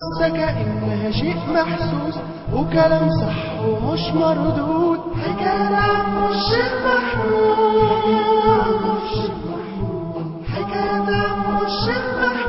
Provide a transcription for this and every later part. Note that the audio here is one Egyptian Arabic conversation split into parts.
كأنها شيء محسوس وكلام صح ومش مردود حكاية عن الشيخ محمود حكاية عن الشيخ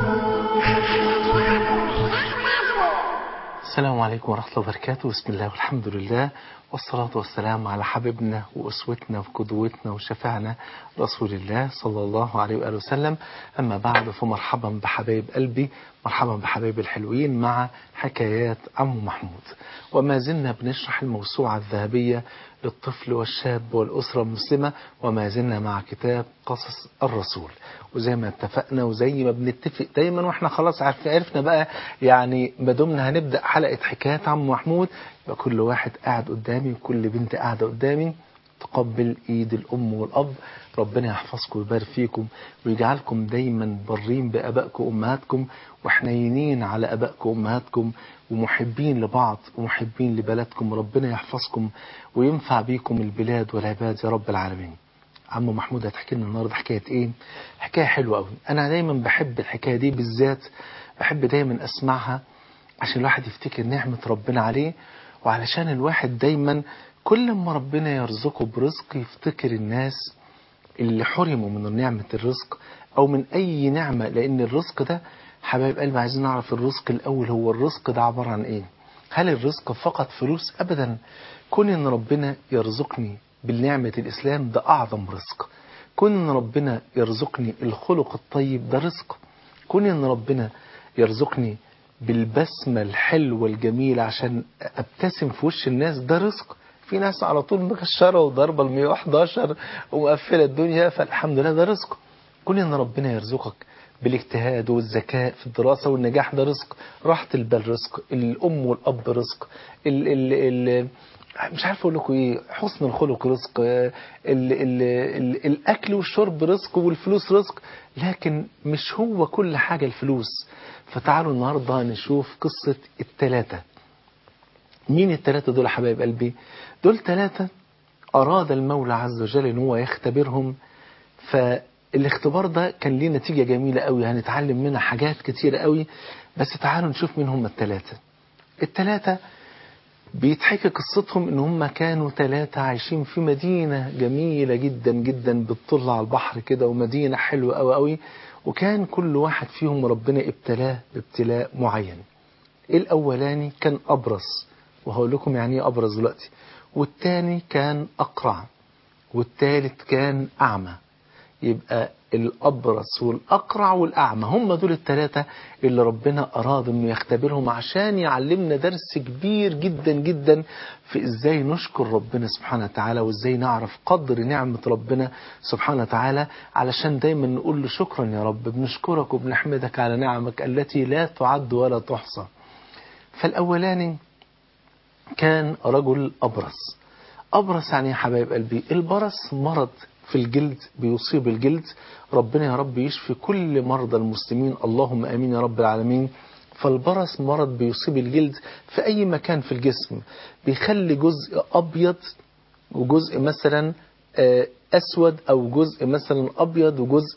السلام عليكم ورحمة الله وبركاته بسم الله والحمد لله والصلاة والسلام على حبيبنا وأسوتنا وقدوتنا وشفعنا رسول الله صلى الله عليه وآله وسلم أما بعد فمرحبا بحبايب قلبي مرحبا بحبايب الحلوين مع حكايات عمو محمود وما زلنا بنشرح الموسوعة الذهبية للطفل والشاب والأسرة المسلمة وما زلنا مع كتاب قصص الرسول وزي ما اتفقنا وزي ما بنتفق دايما واحنا خلاص عارف عرفنا بقى يعني ما دمنا هنبدأ حلقة حكايات عمو محمود يبقى كل واحد قاعد قدامي وكل بنت قاعدة قدامي تقبل ايد الام والاب ربنا يحفظكم ويبارك فيكم ويجعلكم دايما برين بابائكم وامهاتكم وحنينين على ابائكم وامهاتكم ومحبين لبعض ومحبين لبلدكم ربنا يحفظكم وينفع بيكم البلاد والعباد يا رب العالمين عمو محمود هتحكي لنا النهارده حكايه ايه حكايه حلوه قوي انا دايما بحب الحكايه دي بالذات بحب دايما اسمعها عشان الواحد يفتكر نعمه ربنا عليه وعلشان الواحد دايما كل ما ربنا يرزقه برزق يفتكر الناس اللي حرموا من نعمة الرزق أو من أي نعمة لأن الرزق ده حبايب قلبي عايزين نعرف الرزق الأول هو الرزق ده عبارة عن إيه هل الرزق فقط فلوس أبدا كون إن ربنا يرزقني بالنعمة الإسلام ده أعظم رزق كون إن ربنا يرزقني الخلق الطيب ده رزق كون إن ربنا يرزقني بالبسمة الحلوة الجميلة عشان ابتسم في وش الناس ده رزق في ناس على طول مكشرة وضربة ال 111 ومقفلة الدنيا فالحمد لله ده رزق كون ان ربنا يرزقك بالاجتهاد والذكاء في الدراسة والنجاح ده رزق راحة البال رزق الأم والأب رزق ال ال ال مش عارف اقول لكم ايه حسن الخلق رزق ال ال ال الاكل والشرب رزق والفلوس رزق لكن مش هو كل حاجة الفلوس فتعالوا النهاردة نشوف قصة التلاتة مين التلاتة دول يا حبايب قلبي دول تلاتة أراد المولى عز وجل ان هو يختبرهم فالاختبار ده كان ليه نتيجة جميلة قوي هنتعلم منها حاجات كتيرة قوي بس تعالوا نشوف مين هم التلاتة التلاتة بيتحكي قصتهم ان هم كانوا ثلاثة عايشين في مدينة جميلة جدا جدا بتطل على البحر كده ومدينة حلوة قوي قوي وكان كل واحد فيهم ربنا ابتلاه بابتلاء معين الاولاني كان ابرص وهقول لكم يعني ايه ابرص دلوقتي والتاني كان اقرع والتالت كان اعمى يبقى الأبرص والأقرع والأعمى هم دول الثلاثة اللي ربنا أراد أنه يختبرهم عشان يعلمنا درس كبير جدا جدا في إزاي نشكر ربنا سبحانه وتعالى وإزاي نعرف قدر نعمة ربنا سبحانه وتعالى علشان دايما نقول له شكرا يا رب بنشكرك وبنحمدك على نعمك التي لا تعد ولا تحصى فالأولاني كان رجل أبرص أبرص يعني يا حبايب قلبي البرص مرض في الجلد بيصيب الجلد ربنا يا رب يشفي كل مرضى المسلمين اللهم امين يا رب العالمين فالبرص مرض بيصيب الجلد في اي مكان في الجسم بيخلي جزء ابيض وجزء مثلا اسود او جزء مثلا ابيض وجزء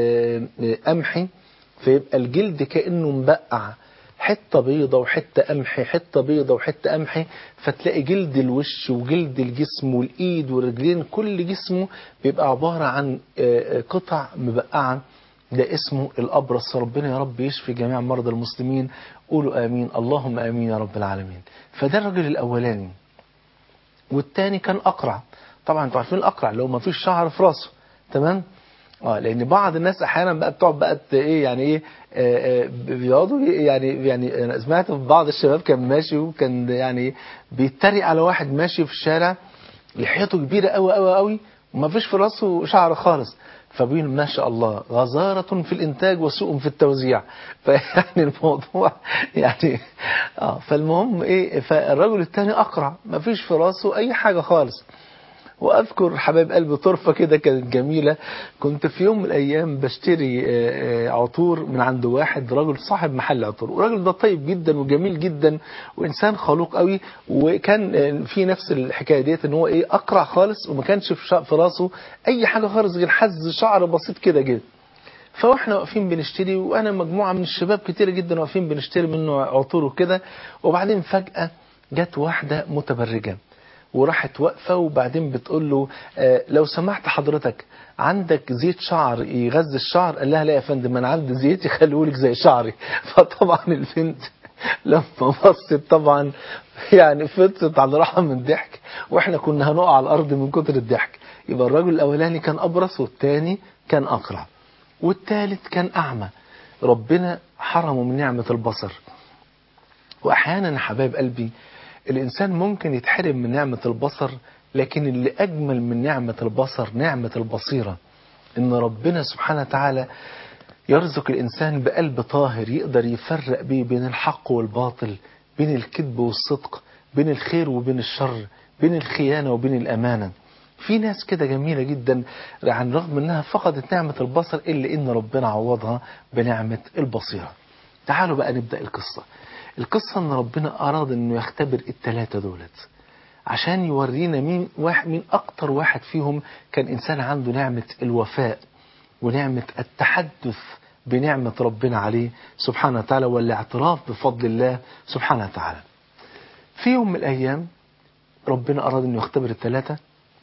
قمحي فيبقى الجلد كانه مبقع حته بيضه وحته قمحي حته بيضه وحته قمحي فتلاقي جلد الوش وجلد الجسم والايد والرجلين كل جسمه بيبقى عباره عن قطع مبقعه ده اسمه الابرص ربنا يا رب يشفي جميع مرضى المسلمين قولوا امين اللهم امين يا رب العالمين فده الرجل الاولاني والتاني كان اقرع طبعا انتوا عارفين الاقرع اللي هو ما فيش شعر في راسه تمام اه لان بعض الناس احيانا بقى بتقعد بقى ايه يعني ايه آه آه بيقعدوا يعني يعني انا سمعت في بعض الشباب كان ماشي وكان يعني بيتريق على واحد ماشي في الشارع لحيته كبيره قوي قوي قوي وما فيش في راسه شعر خالص فبين ما شاء الله غزارة في الإنتاج وسوء في التوزيع فيعني الموضوع يعني اه فالمهم إيه فالرجل الثاني أقرع ما فيش في راسه أي حاجة خالص واذكر حبايب قلبي طرفة كده كانت جميلة كنت في يوم من الايام بشتري عطور من عند واحد رجل صاحب محل عطور والراجل ده طيب جدا وجميل جدا وانسان خلوق قوي وكان في نفس الحكايه ديت ان هو ايه اقرع خالص وما كانش في راسه اي حاجه خالص غير حز شعر بسيط كده جدا فاحنا واقفين بنشتري وانا مجموعه من الشباب كتير جدا واقفين بنشتري منه عطور وكده وبعدين فجاه جت واحده متبرجه وراحت واقفه وبعدين بتقول له آه لو سمحت حضرتك عندك زيت شعر يغذي الشعر قال لها لا يا فندم انا عندي زيت يخليهولك زي شعري فطبعا البنت لما بصت طبعا يعني فطت على راحه من الضحك واحنا كنا هنقع على الارض من كتر الضحك يبقى الراجل الاولاني كان ابرص والتاني كان اقرع والتالت كان اعمى ربنا حرمه من نعمه البصر واحيانا يا حبايب قلبي الانسان ممكن يتحرم من نعمه البصر لكن اللي اجمل من نعمه البصر نعمه البصيره ان ربنا سبحانه وتعالى يرزق الإنسان بقلب طاهر يقدر يفرق بيه بين الحق والباطل بين الكذب والصدق بين الخير وبين الشر بين الخيانة وبين الأمانة في ناس كده جميلة جدا عن رغم أنها فقدت نعمة البصر إلا إن ربنا عوضها بنعمة البصيرة تعالوا بقى نبدأ القصة القصة أن ربنا أراد أنه يختبر التلاتة دولت عشان يورينا مين واحد مين أكتر واحد فيهم كان إنسان عنده نعمة الوفاء ونعمة التحدث بنعمة ربنا عليه سبحانه وتعالى والاعتراف بفضل الله سبحانه وتعالى في يوم من الأيام ربنا أراد أن يختبر الثلاثة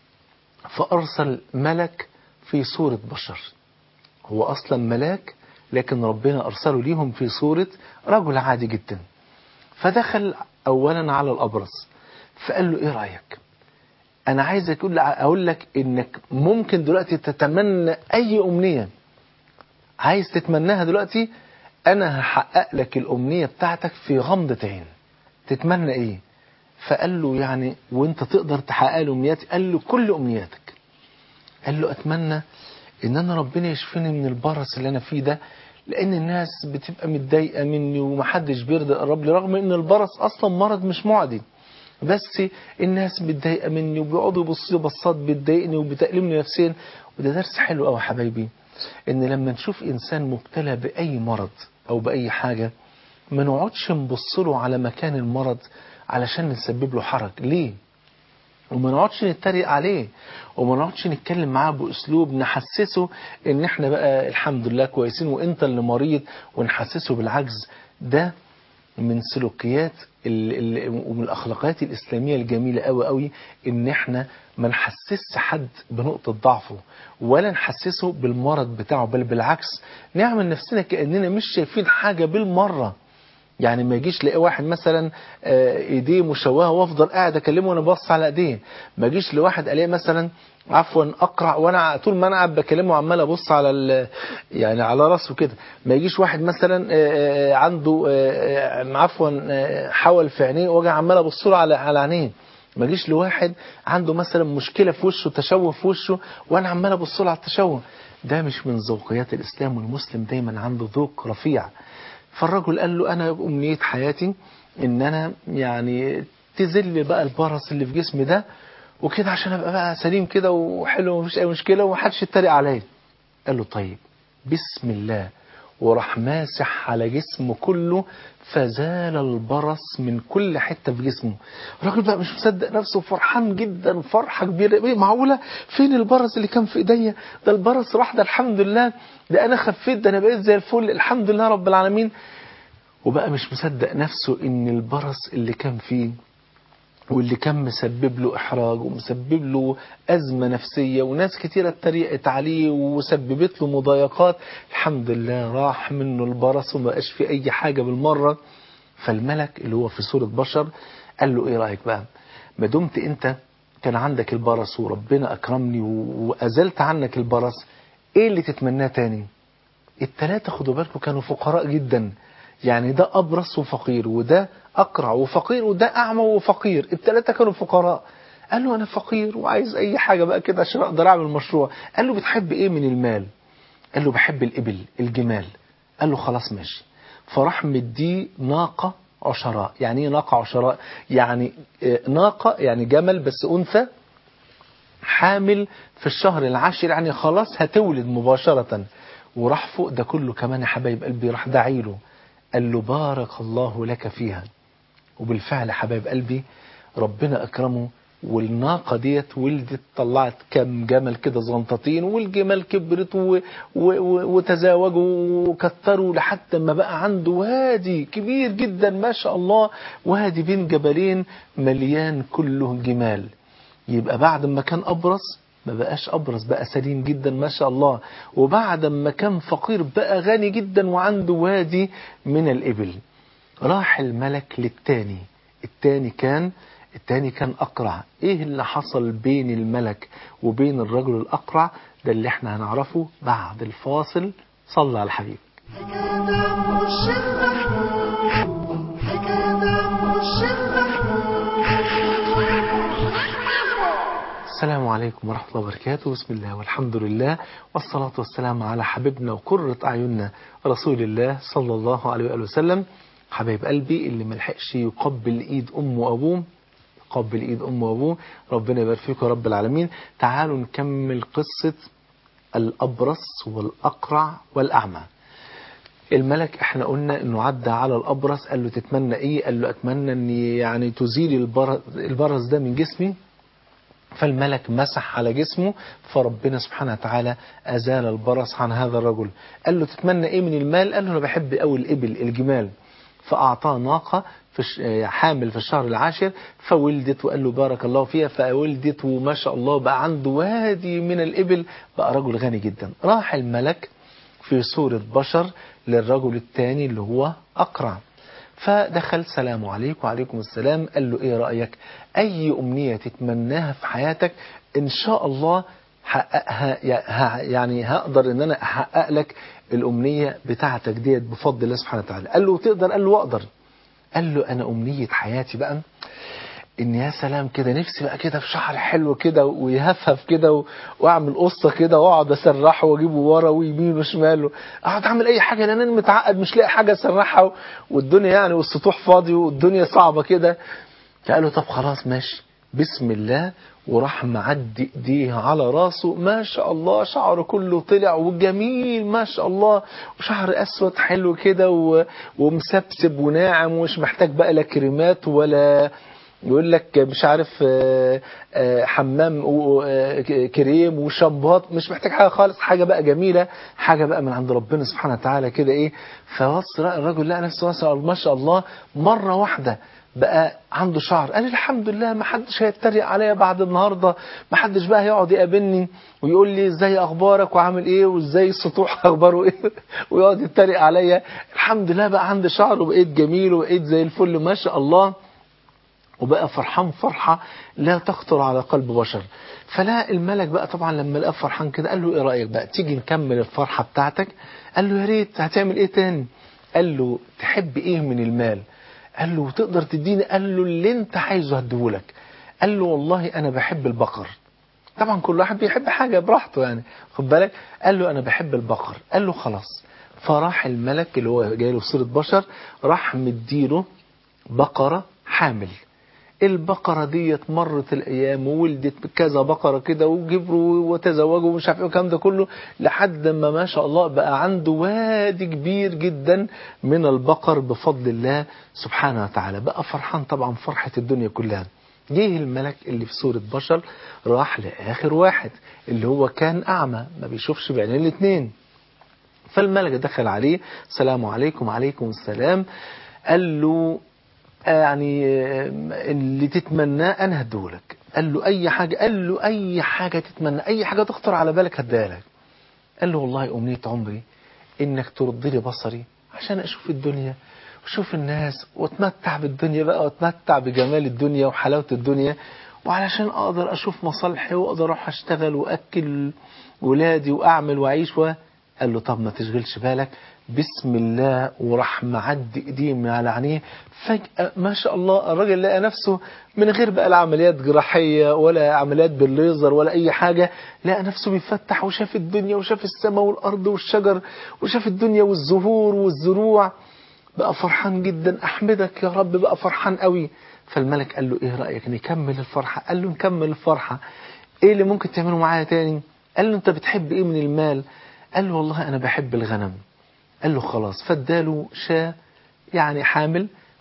فأرسل ملك في صورة بشر هو أصلا ملاك لكن ربنا أرسله ليهم في صورة رجل عادي جدا فدخل أولا على الأبرص فقال له إيه رأيك أنا عايز أقول لك إنك ممكن دلوقتي تتمنى أي أمنية عايز تتمناها دلوقتي أنا هحقق لك الأمنية بتاعتك في غمضة عين تتمنى إيه فقال له يعني وانت تقدر تحقق لي أمنياتي قال له كل أمنياتك قال له أتمنى إن أنا ربنا يشفيني من البرص اللي أنا فيه ده لأن الناس بتبقى متضايقة مني ومحدش بيرضى يقرب لي رغم إن البرص أصلا مرض مش معدي بس الناس متضايقة مني وبيقعدوا يبصوا بصات بتضايقني وبتألمني نفسيا وده درس حلو قوي يا حبايبي ان لما نشوف انسان مبتلى باي مرض او باي حاجة ما نقعدش نبص له على مكان المرض علشان نسبب له حرج ليه وما نقعدش نتريق عليه وما نقعدش نتكلم معاه باسلوب نحسسه ان احنا بقى الحمد لله كويسين وانت اللي مريض ونحسسه بالعجز ده من سلوكيات ال ال ومن الاخلاقيات الاسلاميه الجميله قوي قوي ان احنا ما نحسسش حد بنقطه ضعفه ولا نحسسه بالمرض بتاعه بل بالعكس نعمل نفسنا كاننا مش شايفين حاجه بالمره يعني ما يجيش لاقي واحد مثلا ايديه مشوهه وافضل قاعد اكلمه وانا باصص على ايديه ما يجيش لواحد الاقي مثلا عفوا اقرع وانا طول ما انا قاعد بكلمه عمال ابص على يعني على راسه كده ما يجيش واحد مثلا عنده عفوا حول في عينيه واجي عمال ابص له على على عينيه ما يجيش لواحد عنده مثلا مشكله في وشه تشوه في وشه وانا عمال ابص له على التشوه ده مش من ذوقيات الاسلام والمسلم دايما عنده ذوق رفيع فالرجل قال له انا امنيه حياتي ان انا يعني تزل بقى البرص اللي في جسمي ده وكده عشان ابقى بقى سليم كده وحلو ومفيش اي مشكله ومحدش يتريق عليا قال له طيب بسم الله وراح ماسح على جسمه كله فزال البرص من كل حته في جسمه الراجل بقى مش مصدق نفسه فرحان جدا فرحه كبيره ايه معقوله فين البرص اللي كان في ايديا ده البرص راح ده الحمد لله ده انا خفيت ده انا بقيت زي الفل الحمد لله رب العالمين وبقى مش مصدق نفسه ان البرص اللي كان فيه واللي كان مسبب له إحراج ومسبب له أزمة نفسية وناس كتيرة اتريقت عليه وسببت له مضايقات الحمد لله راح منه البرص وما بقاش في أي حاجة بالمرة فالملك اللي هو في صورة بشر قال له إيه رأيك بقى ما دمت أنت كان عندك البرص وربنا أكرمني وأزلت عنك البرص إيه اللي تتمناه تاني التلاتة خدوا بالكم كانوا فقراء جدا يعني ده أبرص وفقير وده أقرع وفقير وده أعمى وفقير التلاتة كانوا فقراء قال له أنا فقير وعايز أي حاجة بقى كده عشان أقدر أعمل مشروع قال له بتحب إيه من المال قال له بحب الإبل الجمال قال له خلاص ماشي فراح مديه ناقة عشراء يعني ايه ناقة عشراء يعني ناقة يعني جمل بس أنثى حامل في الشهر العاشر يعني خلاص هتولد مباشرة وراح فوق ده كله كمان يا حبايب قلبي راح دعي له قال له بارك الله لك فيها وبالفعل حبايب قلبي ربنا أكرمه والناقة ديت ولدت طلعت كم جمل كده زنطتين والجمال كبرت و... و... و... وتزاوجوا وكتروا لحد ما بقى عنده وادي كبير جدا ما شاء الله وادي بين جبلين مليان كله جمال يبقى بعد ما كان أبرص ما بقاش أبرص بقى سليم جدا ما شاء الله وبعد ما كان فقير بقى غني جدا وعنده وادي من الإبل راح الملك للتاني التاني كان التاني كان أقرع إيه اللي حصل بين الملك وبين الرجل الأقرع ده اللي احنا هنعرفه بعد الفاصل صلى على الحبيب حكاية عم الشيخ محمود حكاية عم الشيخ محمود السلام عليكم ورحمة الله وبركاته بسم الله والحمد لله والصلاة والسلام على حبيبنا وقرة أعيننا رسول الله صلى الله عليه وآله وسلم حبايب قلبي اللي ملحقش يقبل إيد أمه وأبوه يقبل إيد أمه وأبوه ربنا يبارك فيكم يا رب العالمين تعالوا نكمل قصة الأبرص والأقرع والأعمى الملك احنا قلنا انه عدى على الابرص قال له تتمنى ايه قال له اتمنى ان يعني تزيل البر- البرص ده من جسمي فالملك مسح على جسمه فربنا سبحانه وتعالى أزال البرص عن هذا الرجل قال له تتمنى إيه من المال قال له أنا بحب أوي الإبل الجمال فأعطاه ناقة في الش- آه، حامل في الشهر العاشر فولدت وقال له بارك الله فيها فولدت وما شاء الله بقى عنده وادي من الإبل بقى رجل غني جدا راح الملك في صورة بشر للرجل الثاني اللي هو أقرع فدخل سلام عليكم وعليكم السلام قال له ايه رأيك اي امنية تتمناها في حياتك ان شاء الله حققها يعني هقدر ان انا احقق لك الامنية بتاعتك ديت بفضل الله سبحانه وتعالى قال له تقدر قال له اقدر قال له انا امنية حياتي بقى ان يا سلام كده نفسي بقى كده في شعر حلو كده ويهفهف كده و- واعمل قصه كده واقعد اسرحه واجيبه ورا ويمين وشمال اقعد اعمل اي حاجه لان انا متعقد مش لاقي حاجه اسرحها و- والدنيا يعني والسطوح فاضي والدنيا صعبه كده فقال له طب خلاص ماشي بسم الله وراح معدي ايديه على راسه ما شاء الله شعره كله طلع وجميل ما شاء الله وشعر اسود حلو كده و- ومسبسب وناعم ومش محتاج بقى لا كريمات ولا يقول لك مش عارف آه، آه، حمام و- آه، ك- كريم وشامبوات مش محتاج حاجه خالص حاجه بقى جميله حاجه بقى من عند ربنا سبحانه وتعالى كده ايه فبص لقى الراجل لقى نفسه ما شاء الله- ما شاء الله مره واحده بقى عنده شعر قال الحمد لله ما حدش هيتريق عليا بعد النهارده ما حدش بقى هيقعد يقابلني ويقول لي ازاي اخبارك وعامل ايه وازاي السطوح اخباره ايه ويقعد يتريق عليا الحمد لله بقى عندي شعر وبقيت جميل وبقيت زي الفل ما شاء الله وبقى فرحان فرحة لا تخطر على قلب بشر فلا الملك بقى طبعا لما لقى فرحان كده قال له ايه رأيك بقى تيجي نكمل الفرحة بتاعتك قال له يا ريت هتعمل ايه تاني قال له تحب ايه من المال قال له تقدر تديني قال له اللي انت عايزه هديهولك قال له والله انا بحب البقر طبعا كل واحد بيحب حاجة براحته يعني خد بالك قال له أنا بحب البقر قال له خلاص فراح الملك اللي هو جاي له في صورة بشر راح مديله بقرة حامل البقرة ديت مرت الأيام وولدت كذا بقرة كده وجبروا وتزوجوا ومش عارف ايه الكلام ده كله لحد ما ما شاء الله بقى عنده وادي كبير جدا من البقر بفضل الله سبحانه وتعالى بقى فرحان طبعا فرحة الدنيا كلها جه الملك اللي في صورة بشر راح لآخر واحد اللي هو كان أعمى ما بيشوفش بعينين الاتنين فالملك دخل عليه السلام عليكم وعليكم السلام قال له آه يعني آه، اللي تتمناه انا هديهولك قال له اي حاجه قال له اي حاجه تتمنى اي حاجه تخطر على بالك هديها لك قال له والله امنيه عمري انك ترد لي بصري عشان اشوف الدنيا واشوف الناس واتمتع بالدنيا بقى واتمتع بجمال الدنيا وحلاوه الدنيا وعلشان اقدر اشوف مصالحي واقدر اروح اشتغل واكل ولادي واعمل واعيش و قال له طب ما تشغلش بالك بسم الله وراح معدي ايديه من على عينيه فجأة ما شاء الله الراجل لقى نفسه من غير بقى لا عمليات جراحية ولا عمليات بالليزر ولا أي حاجة لقى نفسه بيفتح وشاف الدنيا وشاف السماء والأرض والشجر وشاف الدنيا والزهور والزروع بقى فرحان جدا أحمدك يا رب بقى فرحان قوي فالملك قال له إيه رأيك نكمل الفرحة قال له نكمل الفرحة إيه اللي ممكن تعمله معايا تاني قال له أنت بتحب إيه من المال قال له والله أنا بحب الغنم قال له خلاص فاداله شاة يعني حامل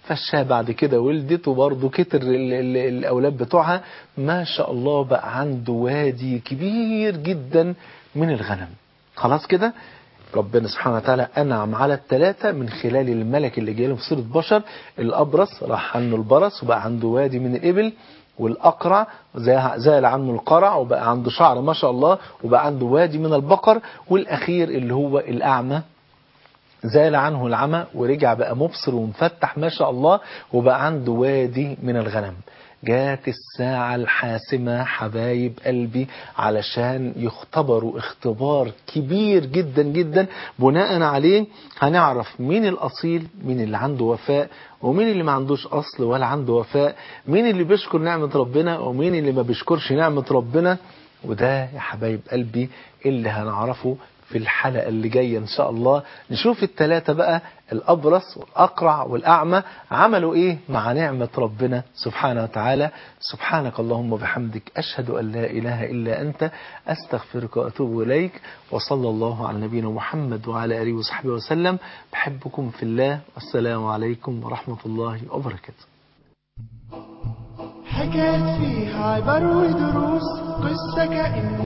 فالشاه بعد كده ولدت وبرضه كتر ال ال الأولاد بتوعها ما شاء الله بقى عنده وادي كبير جدا من الغنم خلاص كده ربنا سبحانه وتعالى أنعم على الثلاثة من خلال الملك اللي جاي لهم في صورة بشر الأبرص راح عنه البرص وبقى عنده وادي من الإبل والأقرع زال عنه القرع وبقى عنده شعر ما شاء الله وبقى عنده وادي من البقر والأخير اللي هو الأعمى زال عنه العمى ورجع بقى مبصر ومفتح ما شاء الله وبقى عنده وادي من الغنم جات الساعة الحاسمة حبايب قلبي علشان يختبروا اختبار كبير جدا جدا بناء عليه هنعرف مين الأصيل مين اللي عنده وفاء ومين اللي ما عندوش أصل ولا عنده وفاء مين اللي بيشكر نعمة ربنا ومين اللي ما بيشكرش نعمة ربنا وده يا حبايب قلبي اللي هنعرفه في الحلقة اللي جاية إن شاء الله نشوف التلاتة بقى الأبرص والأقرع والأعمى عملوا إيه مع نعمة ربنا سبحانه وتعالى سبحانك اللهم وبحمدك أشهد أن لا إله إلا أنت أستغفرك وأتوب إليك وصلى الله على نبينا محمد وعلى آله وصحبه وسلم بحبكم في الله والسلام عليكم ورحمة الله وبركاته حكايات فيها عبر ودروس قصة كأن